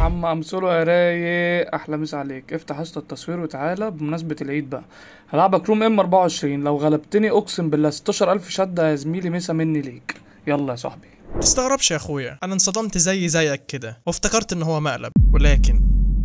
عم امثله يا رايق احلى مسا عليك افتح حصة التصوير وتعالى بمناسبة العيد بقى هلعبك روم ام 24 لو غلبتني اقسم بالله 16000 شدة يا زميلي مسا مني ليك يلا يا صاحبي تستغربش يا اخويا انا انصدمت زي زيك كده وافتكرت ان هو مقلب ولكن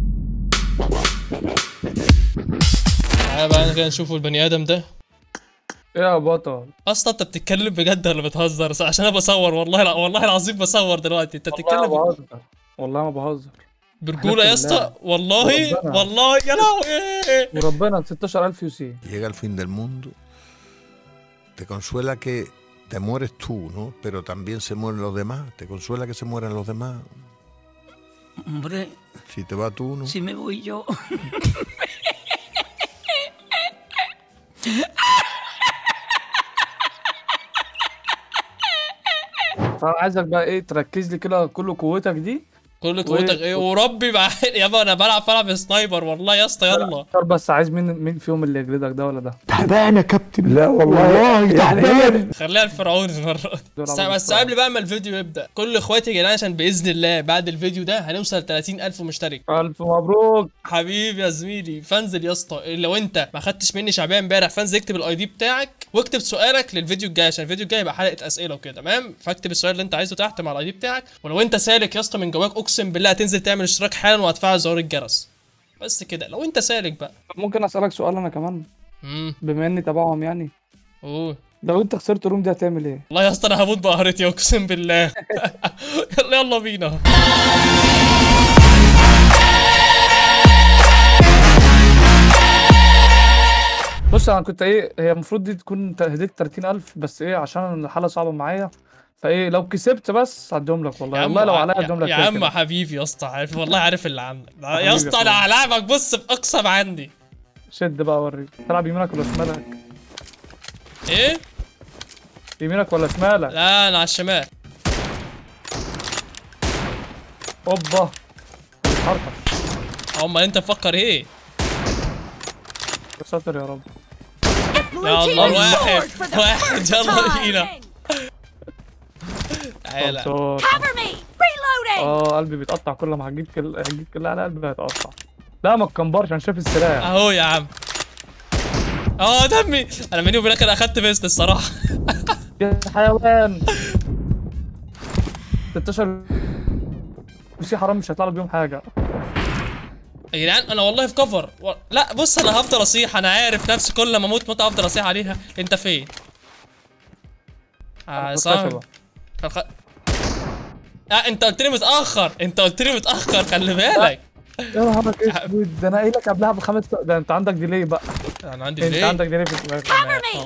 تعالى بقى كده نشوفوا البني ادم ده ايه يا بطل اصلا انت بتتكلم بجد ولا بتهزر صح؟ عشان انا بصور والله لا والله العظيم بصور دلوقتي انت والله ما بتتكلم بهزر والله ما بهزر برجوله يا حلفت اسطى والله وربنا. والله يا لهوي وربنا 16000 يو سي llega el fin del mundo, te consuela que te mueres tú, ¿no? Pero también se mueren los demás, te consuela que se mueran los demás. Hombre, Si te va tú, ¿no? si me voy yo. فانا عايزك بقى ايه تركز لي كده كل قوتك دي كل قوتك ايه وربي مع يابا انا بلعب بلعب سنايبر والله يا اسطى يلا اختار بس عايز مين مين فيهم اللي يجلدك ده ولا ده تعبان يا كابتن لا والله تعبان خليها الفرعون المره دي دول بس, عملوا بس الفرعون. قبل بقى ما الفيديو يبدا كل اخواتي يا جدعان عشان باذن الله بعد الفيديو ده هنوصل 30000 مشترك الف مبروك حبيبي يا زميلي فانزل يا اسطى لو انت ما خدتش مني شعبيه امبارح فانزل اكتب الاي دي بتاعك واكتب سؤالك للفيديو الجاي عشان الفيديو الجاي هيبقى حلقه اسئله وكده تمام فاكتب السؤال اللي انت عايزه تحت مع الاي دي بتاعك ولو انت سالك يا اسطى من جواك اقسم بالله هتنزل تعمل اشتراك حالا وهتفعل زرار الجرس بس كده لو انت سالك بقى ممكن اسالك سؤال انا كمان امم بما اني تبعهم يعني اوه لو انت خسرت روم دي هتعمل ايه والله يا اسطى انا هموت بقهرتي اقسم بالله يلا يلا بينا بص انا كنت ايه هي المفروض دي تكون هديك 30000 بس ايه عشان الحاله صعبه معايا فايه لو كسبت بس هديهم لك والله والله لو عليا هديهم لك يا كده عم كده. حبيبي يا اسطى عارف والله عارف اللي عندك يا حبيبي اسطى يا انا أخويا. هلاعبك بص باقصى ما عندي شد بقى اوريك تلعب يمينك ولا شمالك ايه يمينك ولا شمالك لا انا على الشمال اوبا حرفك امال انت مفكر ايه يا ساتر يا رب يا الله واحد واحد يلا بينا تعالى خلصان. Cover me! Reloading! اه قلبي بيتقطع كل ما هتجيب كل هتجيب كل على قلبي هيتقطع لا ما تكمبرش انا شايف السلاح اهو يا عم اه دمي انا بيني وبينك انا اخدت فيست الصراحه يا حيوان 16 وسي حرام مش هيطلع له بيهم حاجه يا جدعان انا والله في كفر و... لا بص انا هفضل اصيح انا عارف نفسي كل ما اموت موت افضل اصيح عليها انت فين آه صح الخشبة. الخ... اه انت قلت لي متاخر انت قلت لي متاخر خلي بالك يا نهارك اسود ده انا قايل لك قبلها بخمس ده انت عندك ديلي بقى انا عندي انت ليه عندك ديلي في الدماغ Cover me!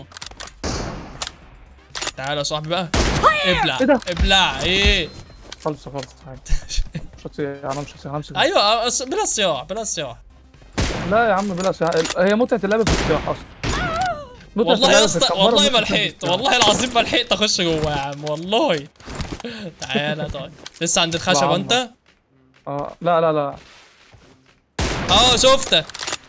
تعالى يا صاحبي بقى ابلع إيه ده؟ ابلع ايه خلص خلص عادي مش هتصيح انا مش هتصيح همسك ايوه آه، أص- بلا صياح بلا صياح لا يا عم بلا صياح هي متعه اللعب في الصياح اصلا متعة والله اللعب يا في اسطى الكمبرة والله ومتعة ما لحقت الصياح. والله العظيم ما لحقت اخش جوه يا عم والله تعالى طيب لسه عند الخشبه وعمر. انت اه لا لا لا اه شفتك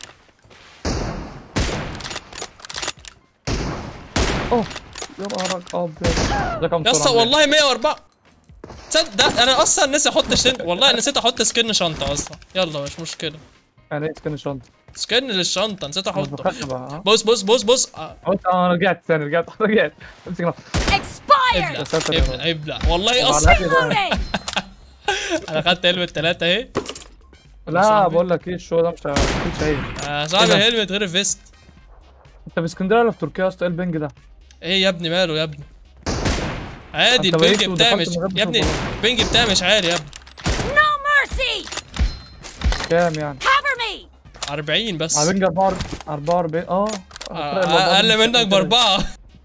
اوه يا نهارك ابيض ده كام يا اسطى سرعة؟ والله 104 تصدق انا اصلا نسي احط شن... والله نسيت احط سكن شنطه اصلا يلا مش مشكله يعني ايه سكن الشنطه سكن للشنطه نسيت مش احطه بخشبة ها بص بص بص بص آه، قلت اه انا رجعت ثاني رجعت رجعت امسك نفسك Expired! ابلع يا ساتر يا رب. ابلع ابلع والله وعلى اصلا الهادي ده. Reloading! انا خدت هلمت ثلاثه اهي لا بقول لك ايه الشو ده مش مش عيب آه، صاحبي إيه ده؟ هلمت غير الفيست انت في اسكندريه ولا في تركيا يا اسطى ايه البنج ده؟ ايه يا ابني ماله يا ابني عادي أنت البنج بقيت بتاعي ودخلت مش من غير يا ابني بشوف البنج بتاعي مش عالي يا ابني No mercy! كام يعني؟ Cover me! 40 بس على بنج 44 44 اه آه، اقل منك باربعه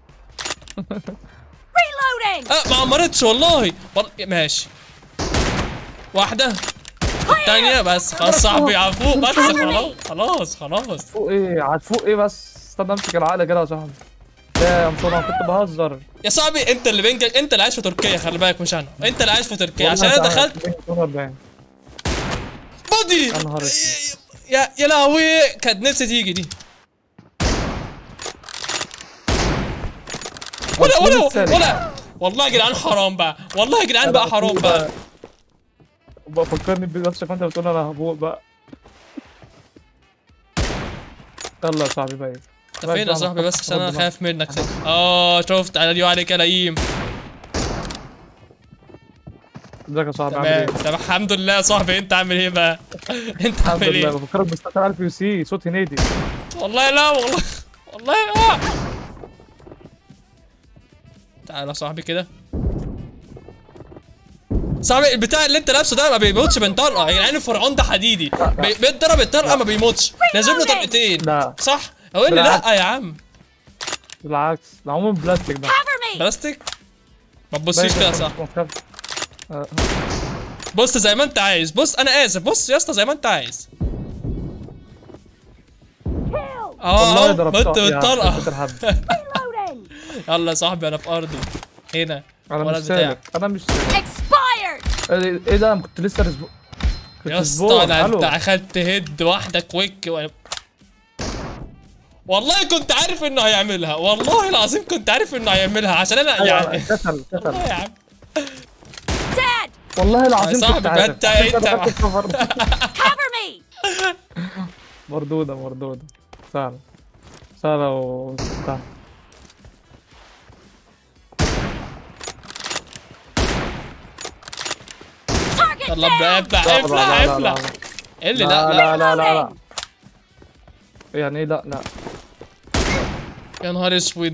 Reloading! اه ما عمرتش والله والله ماشي واحدة الثانية بس خلاص صاحبي عفو بس خلاص خلاص خلاص فوق ايه؟ عاد فوق ايه بس؟ استنى امسك العقل كده يا صاحبي يا يا مصطفى انا كنت بهزر يا صاحبي انت اللي بينجك انت اللي عايش في تركيا خلي بالك مش انا انت اللي عايش في تركيا عشان انا دخلت بنج 42 بودي يا نهار اسود يا يا لهوي كانت نفسي تيجي دي ولا ولا الثاني. ولا والله يا جدعان حرام بقى والله يا جدعان بقى حرام بقى بقى فكرني بنفسك وانت بتقول انا هبوق بقى يلا يا صاحبي بقى انت فين يا صاحبي بس عشان انا خايف منك اه شفت على اليو عليك يا لئيم ازيك يا صاحبي عامل تمام ايه؟ تمام الحمد لله يا صاحبي انت عامل ايه بقى انت الحمد عامل لله ايه بفكرك ب 16000 يو سي صوت هنيدي والله لا والله والله اه تعالى يا صاحبي كده صاحبي البتاع اللي انت لابسه ده ما بيموتش من طلقه يا جدعان الفرعون ده حديدي بي- بيتضرب الطلقه ما بيموتش لازم له طلقتين لا صح هو اللي بالعكس. لا يا عم بالعكس ده عموما بلاستيك ده Cover me! بلاستيك ما تبصيش كده صح ما تخافش. آه، بص زي ما انت عايز بص انا اسف بص يا اسطى زي ما انت عايز اه والله اه ضربتها مت يا بالطلقه حتة الحب. Reloading! يلا يا صاحبي انا في ارضي هنا انا ورا مش سالك بتاعك انا مش سالك Expired! ايه إيه ده انا كنت لسه رزبو كنت يا رزبون. اسطى انا الو. انت اخدت هيد واحده كويك و... والله كنت عارف انه هيعملها والله العظيم كنت عارف انه هيعملها عشان انا أيوة، يعني كسل كسل والله يا عم Dead! والله العظيم يا صاحبي كنت عارف انت- عشان كده انت- خدت الكفر. Cover me! مردودة مردودة سهلة سهلة و سهلة Target يلا down! ابلع لا، ابلع لا، لا، ابلع لا، ابلع لا. ايه اللي لا لا لا لا لا لا لا يعني ايه لا لا يا نهار اسود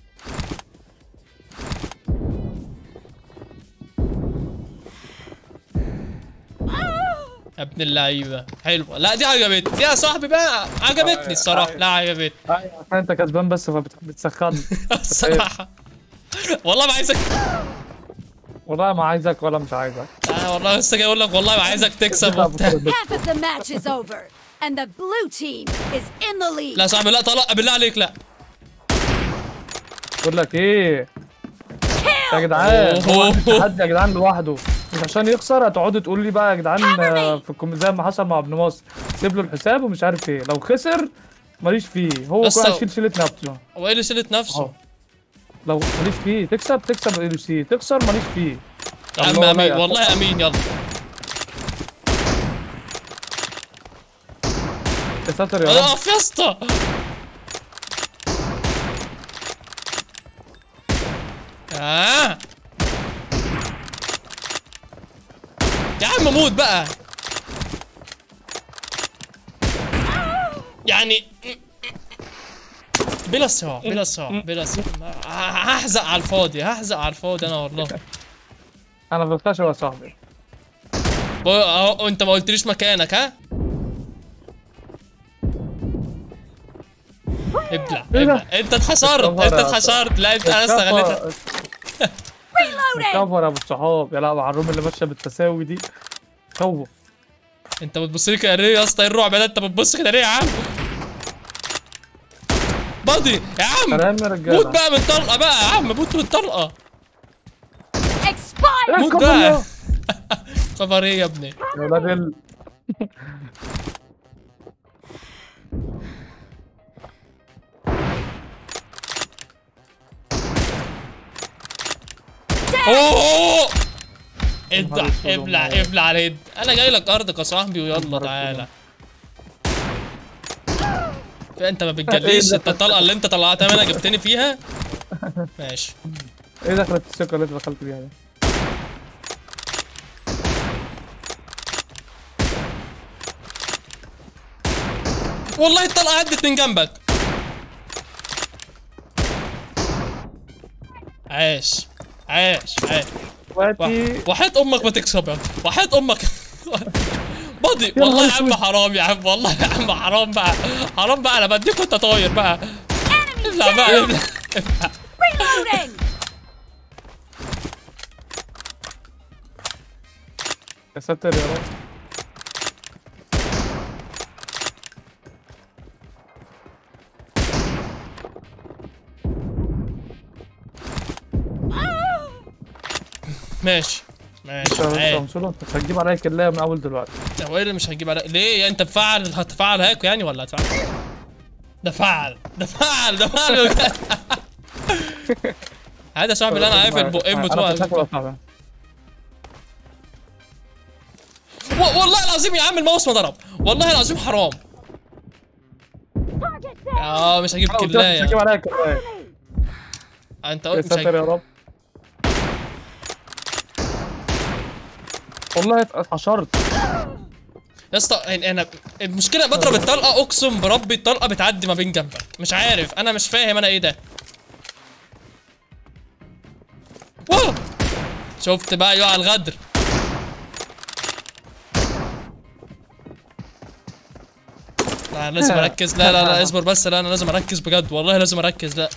يا ابن اللعيبه حلوه لا دي عجبتني دي يا صاحبي بقى عجبتني الصراحه لا عجبتني أيوة، عشان انت كسبان بس فبتسخن الصراحه والله ما عايزك والله ما عايزك ولا مش عايزك آه والله لسه جاي اقول لك والله ما عايزك تكسب وبتاع Half of the match is over, and the blue team is in the lead. لا يا صاحبي لا طلق بالله عليك لا بقول لك ايه يا Kill! جدعان أوه. هو واحد تحدي يا جدعان لوحده مش عشان يخسر هتقعدوا تقولوا لي بقى يا جدعان آه، في الكوم زي ما حصل مع ابن مصر سيب له الحساب ومش عارف ايه لو خسر ماليش فيه هو بس كل واحد هو- يشيل شيلة نفسه هو ايه اللي شلت نفسه اهو لو ماليش فيه تكسب تكسب ال سي تخسر ماليش فيه يا عم الله امين لا. والله امين يلا يا ساتر يا رب اقف يا اسطى آه. يا عم موت بقى يعني بلا صراع بلا صراع بلا صراع هحزق على الفاضي هحزق على الفاضي انا والله انا بتخشى يا صاحبي بو- اهو انت ما قلتليش مكانك ها ابلع إيه ده؟ ابلع انت اتحشرت الكفر انت يا اتحشرت لا انت انا استغليتها Reloading! كفر يا ابو الصحاب يا لا على الروم اللي ماشيه بالتساوي دي خوف انت بتبص لي كده ليه يا اسطى ايه الرعب ده انت بتبص كده ليه يا عم بادي يا عم سلام يا موت رجاله بقى من طلقه بقى يا عم موت من طلقه Expired! موت كفر بقى يا- خبر ايه يا ابني يا ولاد ال اوه ابلع نهار أسود ابلع والله. ابلع على الهيد انا جاي لك ارضك يا صاحبي ويلا تعالى انت ما بتجليش إيه انت ده؟ الطلقه اللي انت طلعتها منها جبتني فيها ماشي ايه دخلت الثقه اللي انت دخلت بيها دي والله الطلقه عدت من جنبك عاش عاش عاش دلوقتي وحياة امك ما تكسب يا وحياة امك بادي يا والله يا نهار عم أسود. حرام يا عم والله يا عم حرام بقى حرام بقى انا بديك وانت طاير بقى Enemy ابلع بقى down! ابلع Reloading! يا ساتر يا رب ماشي ماشي انت عادي. انت انت مش هتجيب عليا كلايه من اول دلوقتي هو ايه اللي مش هتجيب على ليه يعني انت بفعل هتفعل هاك يعني ولا هتفعل ده فعل ده فعل ده فعل بجد. هذا يا صاحبي اللي انا عارف البقين انا بتوع فاتحك ولا صعبة و- والله العظيم يا عم الماوس ما ضرب والله العظيم حرام اه مش هجيب انا قلت لك مش هجيب كلايه عليها كلايه انت يا قلت مش ساتر يا هجيب رب والله اتحشرت يا اسطى يعني انا المشكله بضرب الطلقه اقسم بربي الطلقه بتعدي ما بين جنبك مش عارف انا مش فاهم انا ايه ده واو شفت بقى يقع الغدر لا أنا لازم اركز لا لا لا اصبر بس لا انا لازم اركز بجد والله لازم اركز لا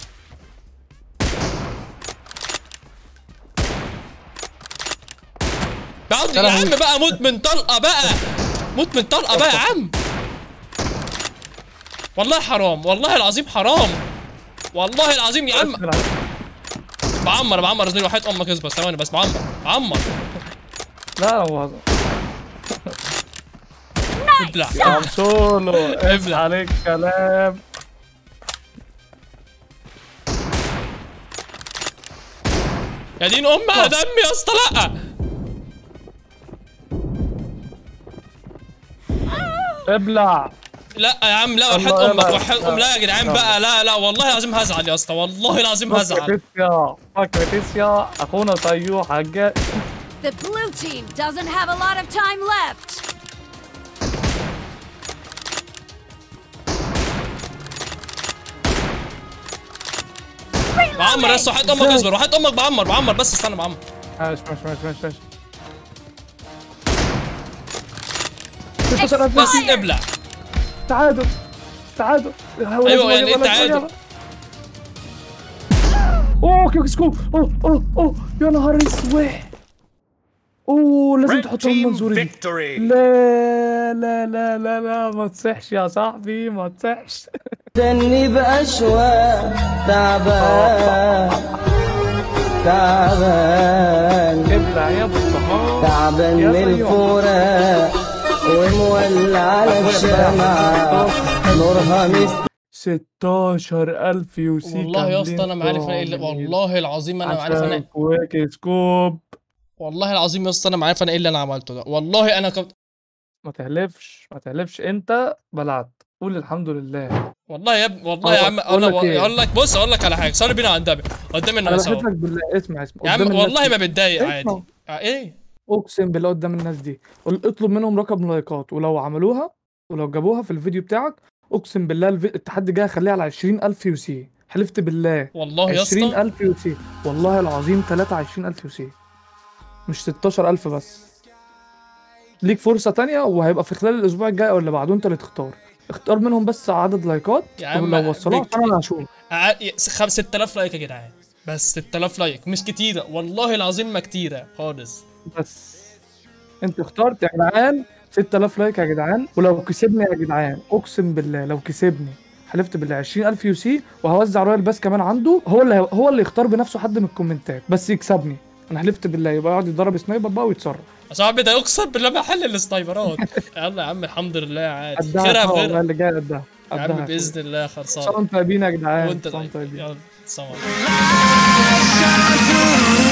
بعد يا عم بقى موت من طلقه بقى موت من طلقه بقى يا عم والله حرام والله العظيم حرام والله العظيم يا عم بعمر بعمر زميلي وحياة امك اصبر ثواني بس بعمر بعمر لا لا هو ابلع عم سولو ابلع. عليك كلام يا دين امها دمي يا اسطى لا ابلع لا يا عم لا وحياة الله امك يلا. وحياة ام لا يا جدعان بقى لا لا والله العظيم هزعل يا اسطى والله العظيم هزعل فكرتيسيا فكرتيسيا اخونا صيوح حاجة The blue team doesn't have a lot of time left. بعمر يا اسطى وحياة امك اصبر وحياة امك بعمر بعمر بس استنى بعمر ماشي ماشي ماشي ماشي ماشي بس ابلع تعادل تعادل أيوة، يعني إيه تعادل؟ اوه كيك سكوب اوه اوه اوه يا نهار اسود اوه لازم تحطهم منظوري دي لا لا لا لا لا ما تصحش يا صاحبي ما تصحش دني بأشواق تعبان تعبان ابلع يا ابو الصحاب تعبان يا من صياد. الفراق ومولع على الشمعة نورها مثل 16000 يو سي والله يا اسطى انا ما عارف انا ايه اللي- والله العظيم انا ما عارف انا كويك سكوب والله العظيم يا اسطى انا ما عارف انا ايه اللي انا عملته ده والله انا كنت ما تحلفش ما تحلفش انت بلعت قول الحمد لله والله يا ابني والله يا عم أقول انا لك إيه؟ اقول لك بص اقول لك على حاجه صلي بينا قدامي قدام انا الناس بحلف اهو لك بالله اسمع اسمع يا عم قدام الناس والله دي. ما بتضايق اسمع. عادي آه، ايه اقسم بالله قدام الناس دي قول- اطلب منهم رقم لايكات ولو عملوها ولو جابوها في الفيديو بتاعك اقسم بالله الفي... التحدي جاي اخليه على 20000 يو سي حلفت بالله والله يا اسطى 20000 يو سي والله العظيم 23000 يو سي مش 16000 بس ليك فرصة تانية وهيبقى في خلال الأسبوع الجاي أو اللي بعده أنت اللي تختار اختار منهم بس عدد لايكات يا عم ولو وصلوها بك- أنا اللي هشوف ع- خم- 6000 لايك يا جدعان بس 6000 لايك مش كتيره والله العظيم ما كتيره خالص بس انت اخترت يا جدعان 6000 لايك يا جدعان ولو كسبني يا جدعان اقسم بالله لو كسبني حلفت بالله 20000 يو سي وهوزع رويال باس كمان عنده هو اللي هو اللي يختار بنفسه حد من الكومنتات بس يكسبني انا حلفت بالله يبقى يقعد يضرب سنايبر بقى ويتصرف يا صاحبي ده اقسم بالله محل السنايبرات يلا يا عم الحمد لله عادي قدها خيرها والله بغيرها اللي جاي قدها يا قدها عم باذن الله خلصان صاروا طيبين يا جدعان وانت صاروا طيب طيبين يلا سلام عليكم.